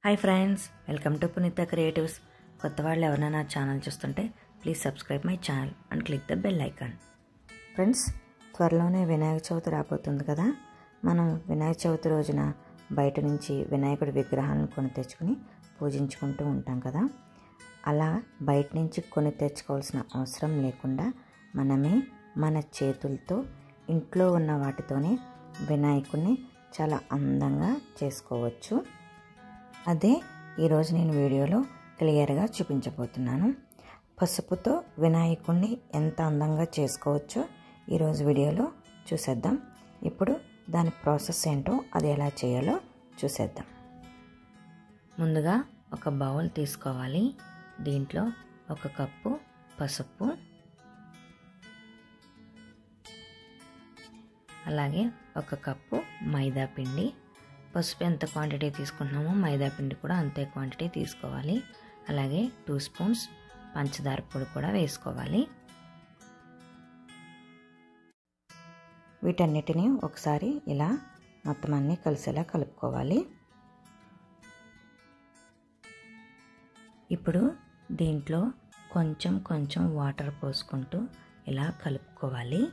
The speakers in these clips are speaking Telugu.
hi friends welcome to Puneetha creatives కొత్త వాళ్ళు ఎవరైనా నా ఛానల్ చూస్తుంటే please subscribe my channel and click the bell icon friends త్వరలోనే వినాయక చవితి రాబోతుంది కదా మనం వినాయక చవితి రోజున బయట నుంచి వినాయకుడి విగ్రహాలను కొని తెచ్చుకుని పూజించుకుంటూ ఉంటాం కదా అలా బయట నుంచి కొని తెచ్చుకోవాల్సిన అవసరం లేకుండా మనమే మన చేతులతో ఇంట్లో ఉన్న వాటితోనే వినాయకుడిని చాలా అందంగా చేసుకోవచ్చు అదే ఈరోజు నేను వీడియోలో క్లియర్గా చూపించబోతున్నాను పసుపుతో వినాయకుడిని ఎంత అందంగా చేసుకోవచ్చో ఈరోజు వీడియోలో చూసేద్దాం ఇప్పుడు దాని ప్రాసెస్ ఏంటో అది ఎలా చేయాలో చూసేద్దాం ముందుగా ఒక బౌల్ తీసుకోవాలి దీంట్లో ఒక కప్పు పసుపు అలాగే ఒక కప్పు మైదా పిండి పసుపు ఎంత క్వాంటిటీ తీసుకుంటున్నామో మైదా పిండి కూడా అంతే క్వాంటిటీ తీసుకోవాలి అలాగే టూ స్పూన్స్ పంచదార పొడి కూడా వేసుకోవాలి వీటన్నిటిని ఒకసారి ఇలా మొత్తం అన్నీ కలిసేలా కలుపుకోవాలి ఇప్పుడు దీంట్లో కొంచెం కొంచెం వాటర్ పోసుకుంటూ ఇలా కలుపుకోవాలి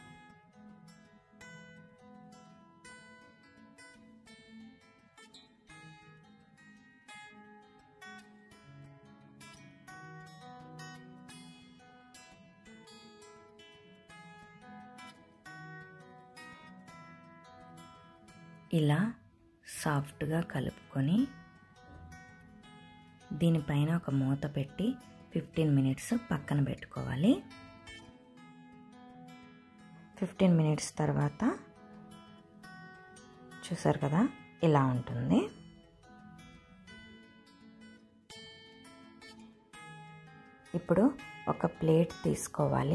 ఇలా సాఫ్ట్గా కలుపుకొని దీనిపైన ఒక మూత పెట్టి ఫిఫ్టీన్ మినిట్స్ పక్కన పెట్టుకోవాలి ఫిఫ్టీన్ మినిట్స్ తర్వాత చూసారు కదా ఇలా ఉంటుంది ఇప్పుడు ఒక ప్లేట్ తీసుకోవాలి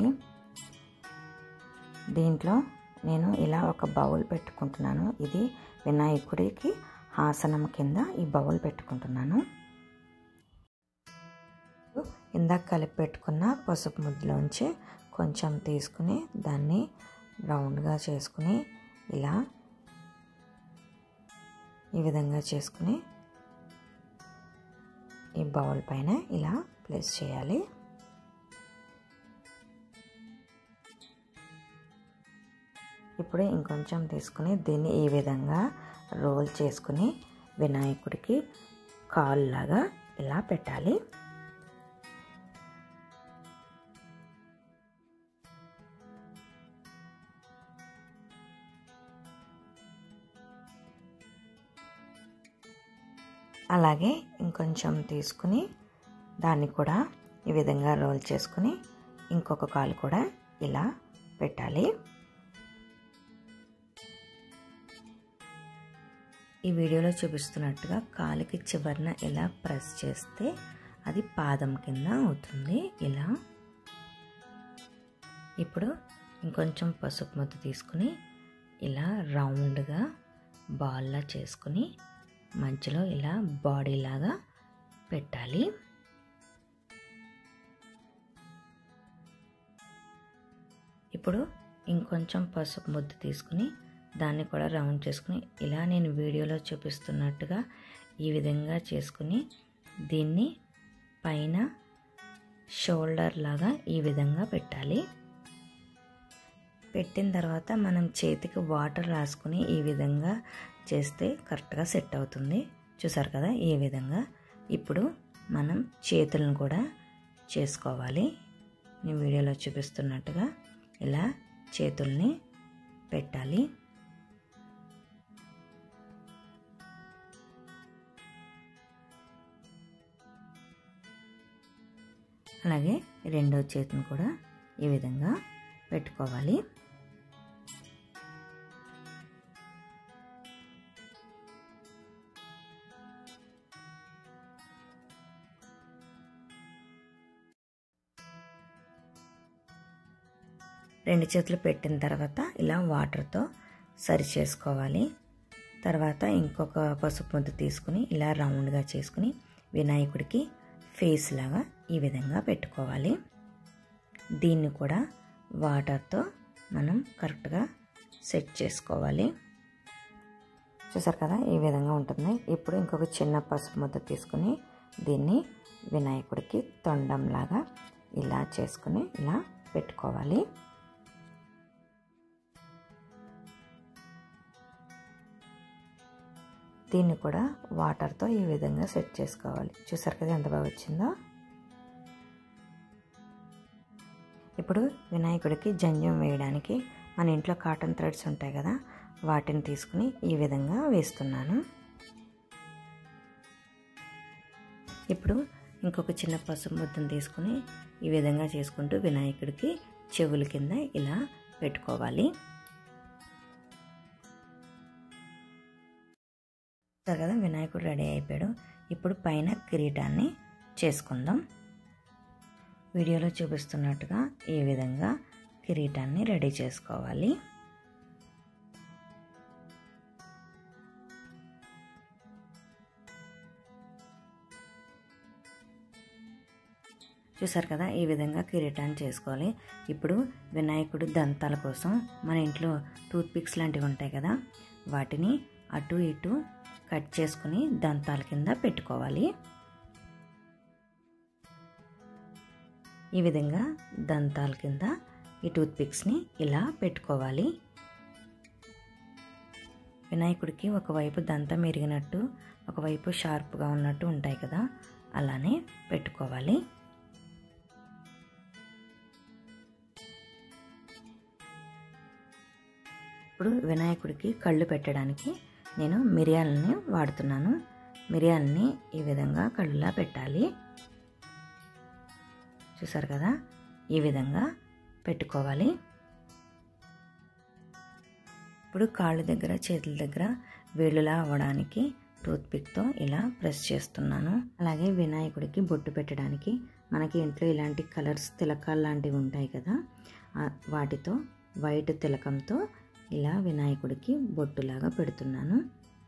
దీంట్లో నేను ఇలా ఒక బౌల్ పెట్టుకుంటున్నాను ఇది వినాయకుడికి ఆసనం కింద ఈ బౌల్ పెట్టుకుంటున్నాను ఇందాక కలిపి పెట్టుకున్న పసుపు ముద్దలోంచి కొంచెం తీసుకుని దాన్ని రౌండ్గా చేసుకుని ఇలా ఈ విధంగా చేసుకుని ఈ బౌల్ పైన ఇలా ప్లేస్ చేయాలి ఇప్పుడు ఇంకొంచెం తీసుకుని దీన్ని ఈ విధంగా రోల్ చేసుకుని వినాయకుడికి కాల్లాగా ఇలా పెట్టాలి అలాగే ఇంకొంచెం తీసుకుని దాన్ని కూడా ఈ విధంగా రోల్ చేసుకుని ఇంకొక కాలు కూడా ఇలా పెట్టాలి ఈ వీడియోలో చూపిస్తున్నట్టుగా కాలుకి చివరన ఇలా ప్రెస్ చేస్తే అది పాదం కింద అవుతుంది ఇలా ఇప్పుడు ఇంకొంచెం పసుపు ముద్ద తీసుకుని ఇలా రౌండ్గా బాల్లా చేసుకుని మధ్యలో ఇలా బాడీ లాగా పెట్టాలి ఇప్పుడు ఇంకొంచెం పసుపు ముద్ద తీసుకుని దాన్ని కూడా రౌండ్ చేసుకుని ఇలా నేను వీడియోలో చూపిస్తున్నట్టుగా ఈ విధంగా చేసుకుని దీన్ని పైన షోల్డర్ లాగా ఈ విధంగా పెట్టాలి పెట్టిన తర్వాత మనం చేతికి వాటర్ రాసుకుని ఈ విధంగా చేస్తే కరెక్ట్గా సెట్ అవుతుంది చూసారు కదా ఈ విధంగా ఇప్పుడు మనం చేతులను కూడా చేసుకోవాలి నేను వీడియోలో చూపిస్తున్నట్టుగా ఇలా చేతుల్ని పెట్టాలి అలాగే రెండో చేతిని కూడా ఈ విధంగా పెట్టుకోవాలి రెండు చేతులు పెట్టిన తర్వాత ఇలా వాటర్తో సరి చేసుకోవాలి తర్వాత ఇంకొక పసుపు ముద్ద తీసుకుని ఇలా రౌండ్గా చేసుకుని వినాయకుడికి ఫేస్ లాగా ఈ విధంగా పెట్టుకోవాలి దీన్ని కూడా వాటర్తో మనం కరెక్ట్గా సెట్ చేసుకోవాలి చూసారు కదా ఈ విధంగా ఉంటుంది ఇప్పుడు ఇంకొక చిన్న పసుపు ముద్ద తీసుకుని దీన్ని వినాయకుడికి తొండంలాగా ఇలా చేసుకుని ఇలా పెట్టుకోవాలి దీన్ని కూడా వాటర్తో ఈ విధంగా సెట్ చేసుకోవాలి చూసారు కదా ఎంత బాగా వచ్చిందో ఇప్పుడు వినాయకుడికి జంజం వేయడానికి మన ఇంట్లో కాటన్ థ్రెడ్స్ ఉంటాయి కదా వాటిని తీసుకుని ఈ విధంగా వేస్తున్నాను ఇప్పుడు ఇంకొక చిన్న పసుపు ముద్దను తీసుకుని ఈ విధంగా చేసుకుంటూ వినాయకుడికి చెవుల కింద ఇలా పెట్టుకోవాలి కదా వినాయకుడు రెడీ అయిపోయాడు ఇప్పుడు పైన కిరీటాన్ని చేసుకుందాం వీడియోలో చూపిస్తున్నట్టుగా ఈ విధంగా కిరీటాన్ని రెడీ చేసుకోవాలి చూసారు కదా ఈ విధంగా కిరీటాన్ని చేసుకోవాలి ఇప్పుడు వినాయకుడు దంతాల కోసం మన ఇంట్లో టూత్ పిక్స్ లాంటివి ఉంటాయి కదా వాటిని అటు ఇటు కట్ చేసుకుని దంతాల కింద పెట్టుకోవాలి ఈ విధంగా దంతాల కింద ఈ టూత్ పిక్స్ని ఇలా పెట్టుకోవాలి వినాయకుడికి ఒకవైపు దంతం ఎరిగినట్టు ఒకవైపు షార్ప్గా ఉన్నట్టు ఉంటాయి కదా అలానే పెట్టుకోవాలి ఇప్పుడు వినాయకుడికి కళ్ళు పెట్టడానికి నేను మిరియాలని వాడుతున్నాను మిరియాలని ఈ విధంగా కళ్ళులా పెట్టాలి చూసారు కదా ఈ విధంగా పెట్టుకోవాలి ఇప్పుడు కాళ్ళ దగ్గర చేతుల దగ్గర వేళ్ళులా అవ్వడానికి టూత్పిక్తో ఇలా ప్రెస్ చేస్తున్నాను అలాగే వినాయకుడికి బొట్టు పెట్టడానికి మనకి ఇంట్లో ఇలాంటి కలర్స్ తిలకాలు లాంటివి ఉంటాయి కదా వాటితో వైట్ తిలకంతో ఇలా వినాయకుడికి బొట్టులాగా పెడుతున్నాను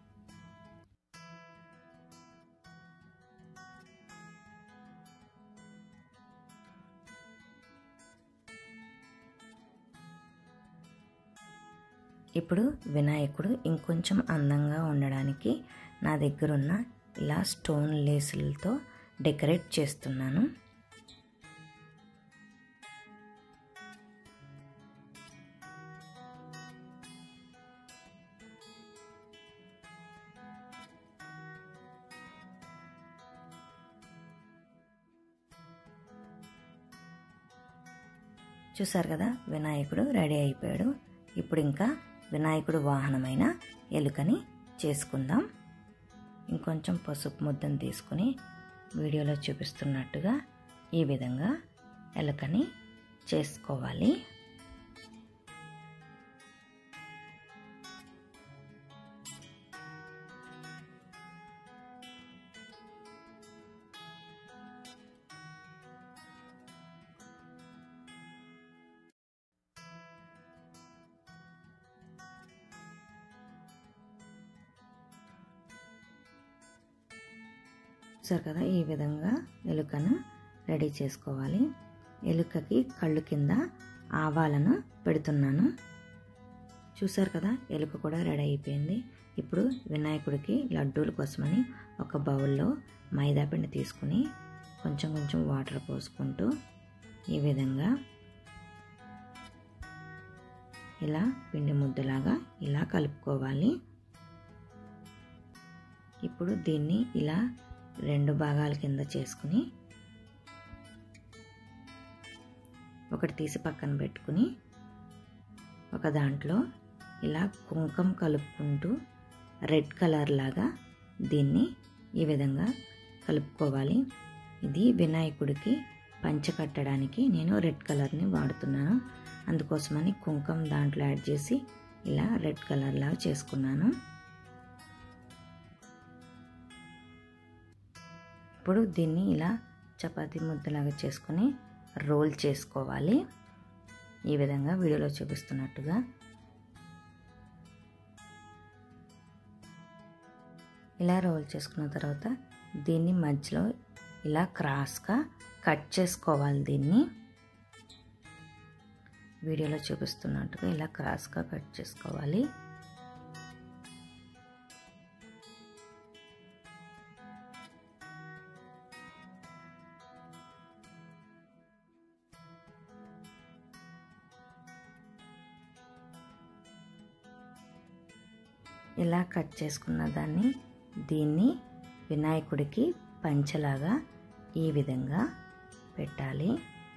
ఇప్పుడు వినాయకుడు ఇంకొంచెం అందంగా ఉండడానికి నా దగ్గర ఉన్న ఇలా స్టోన్ లేసులతో డెకరేట్ చేస్తున్నాను చూసారు కదా వినాయకుడు రెడీ అయిపోయాడు ఇప్పుడు ఇంకా వినాయకుడు వాహనమైన ఎలుకని చేసుకుందాం ఇంకొంచెం పసుపు ముద్దను తీసుకుని వీడియోలో చూపిస్తున్నట్టుగా ఈ విధంగా ఎలుకని చేసుకోవాలి చూసారు కదా ఈ విధంగా ఎలుకను రెడీ చేసుకోవాలి ఎలుకకి కళ్ళు కింద ఆవాలను పెడుతున్నాను చూసారు కదా ఎలుక కూడా రెడీ అయిపోయింది ఇప్పుడు వినాయకుడికి లడ్డూల కోసమని ఒక బౌల్లో మైదా పిండి తీసుకుని కొంచెం కొంచెం వాటర్ పోసుకుంటూ ఈ విధంగా ఇలా పిండి ముద్దలాగా ఇలా కలుపుకోవాలి ఇప్పుడు దీన్ని ఇలా రెండు భాగాల కింద చేసుకుని ఒకటి తీసి పక్కన పెట్టుకుని ఒక దాంట్లో ఇలా కుంకం కలుపుకుంటూ రెడ్ కలర్ లాగా దీన్ని ఈ విధంగా కలుపుకోవాలి ఇది వినాయకుడికి పంచ కట్టడానికి నేను రెడ్ కలర్ని వాడుతున్నాను అందుకోసమని కుంకం దాంట్లో యాడ్ చేసి ఇలా రెడ్ కలర్ లాగా చేసుకున్నాను ఇప్పుడు దీన్ని ఇలా చపాతీ ముద్దలాగా చేసుకొని రోల్ చేసుకోవాలి ఈ విధంగా వీడియోలో చూపిస్తున్నట్టుగా ఇలా రోల్ చేసుకున్న తర్వాత దీన్ని మధ్యలో ఇలా క్రాస్గా కట్ చేసుకోవాలి దీన్ని వీడియోలో చూపిస్తున్నట్టుగా ఇలా క్రాస్గా కట్ చేసుకోవాలి ఇలా కట్ చేసుకున్న దాన్ని దీన్ని వినాయకుడికి పంచలాగా ఈ విధంగా పెట్టాలి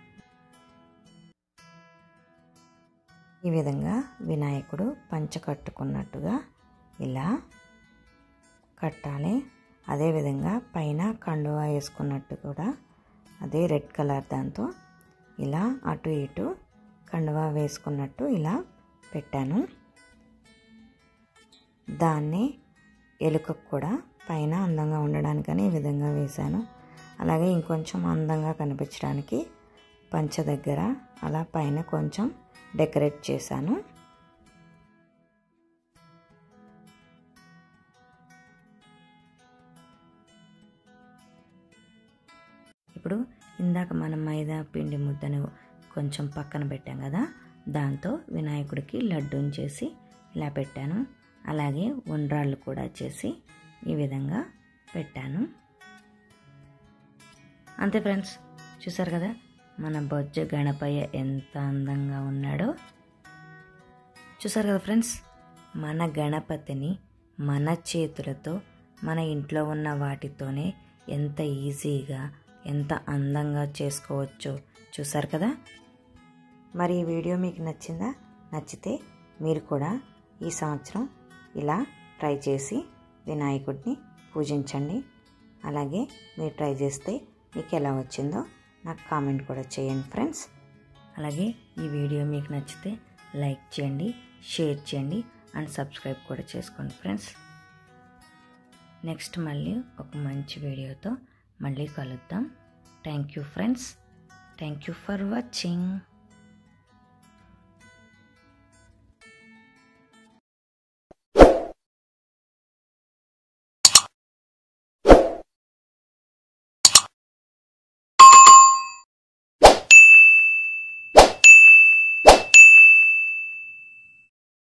ఈ విధంగా వినాయకుడు పంచ కట్టుకున్నట్టుగా ఇలా కట్టాలి అదేవిధంగా పైన కండువా వేసుకున్నట్టు కూడా అదే రెడ్ కలర్ దాంతో ఇలా అటు ఇటు కండువా వేసుకున్నట్టు ఇలా పెట్టాను దాన్ని ఎలుకకు కూడా పైన అందంగా ఉండడానికని ఈ విధంగా వేశాను అలాగే ఇంకొంచెం అందంగా కనిపించడానికి పంచ దగ్గర అలా పైన కొంచెం డెకరేట్ చేశాను ఇప్పుడు ఇందాక మనం మైదా పిండి ముద్దను కొంచెం పక్కన పెట్టాం కదా దాంతో వినాయకుడికి లడ్డూని చేసి ఇలా పెట్టాను అలాగే ఉండ్రాళ్ళు కూడా చేసి ఈ విధంగా పెట్టాను అంతే ఫ్రెండ్స్ చూసారు కదా మన బొజ్జ గణపయ్య ఎంత అందంగా ఉన్నాడో చూసారు కదా ఫ్రెండ్స్ మన గణపతిని మన చేతులతో మన ఇంట్లో ఉన్న వాటితోనే ఎంత ఈజీగా ఎంత అందంగా చేసుకోవచ్చో చూసారు కదా మరి ఈ వీడియో మీకు నచ్చిందా నచ్చితే మీరు కూడా ఈ సంవత్సరం ఇలా ట్రై చేసి వినాయకుడిని పూజించండి అలాగే మీరు ట్రై చేస్తే మీకు ఎలా వచ్చిందో నాకు కామెంట్ కూడా చేయండి ఫ్రెండ్స్ అలాగే ఈ వీడియో మీకు నచ్చితే లైక్ చేయండి షేర్ చేయండి అండ్ సబ్స్క్రైబ్ కూడా చేసుకోండి ఫ్రెండ్స్ నెక్స్ట్ మళ్ళీ ఒక మంచి వీడియోతో మళ్ళీ కలుద్దాం thank you friends thank you for watching